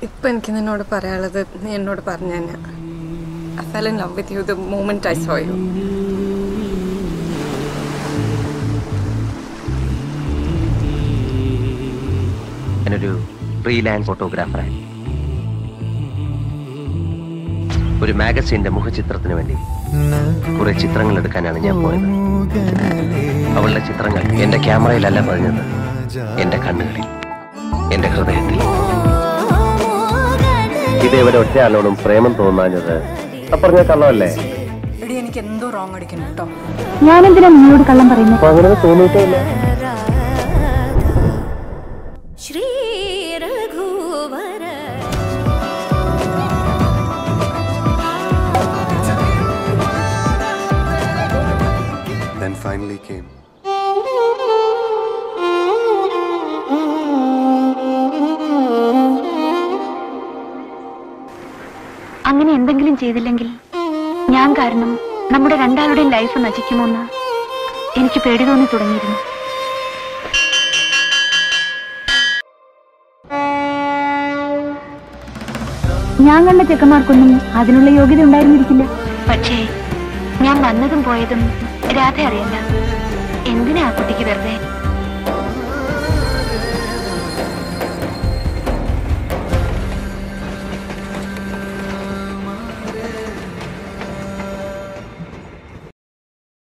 ഇപ്പം എനിക്ക് നിന്നോട് പറയാനുള്ളത് നീ എന്നോട് പറഞ്ഞു തന്നെ I fell in love with you the moment I saw you ഞാനൊരു ഫ്രീലാൻസ് ഫോട്ടോഗ്രാഫറാണ് ഒരു മാഗസീന്റെ മുഖചിത്രത്തിന് വേണ്ടി കുറെ ചിത്രങ്ങൾ എടുക്കാനാണ് ഞാൻ പോയത് അവളുടെ ചിത്രങ്ങൾ എന്റെ ക്യാമറയിലല്ല പതിഞ്ഞത് എന്റെ കണ്ണുകളിൽ എന്റെ ഹൃദയത്തിൽ ഇതേവരെ ഒറ്റയാളോടും പ്രേമം തോന്നാഞ്ഞത് അപ്പറഞ്ഞ കള്ളമല്ലേ എടി എനിക്ക് എന്തോ റോങ് അടിക്കണം കേട്ടോ ഞാനെന്തിനാ നിങ്ങളോട് കള്ളം പറയുന്നത് അപ്പൊ അങ്ങനെ തോന്നിയിട്ടേ ഇല്ല ശ്രീ രഘുവര then finally came. അങ്ങനെ എന്തെങ്കിലും ചെയ്തില്ലെങ്കിൽ ഞാൻ കാരണം നമ്മുടെ രണ്ടാളുടെയും ലൈഫ് നശിക്കുമോന്ന് എനിക്ക് പേടി തോന്നി തുടങ്ങിയിരുന്നു ഞാൻ കണ്ട ചെക്കന്മാർക്കൊന്നും അതിനുള്ള യോഗ്യത ഉണ്ടായിരുന്നിരിക്കില്ല പക്ഷേ ഞാൻ വന്നതും പോയതും രാധ അറിയണ്ട എന്തിനാ ആ കുട്ടിക്ക് വെറുതെ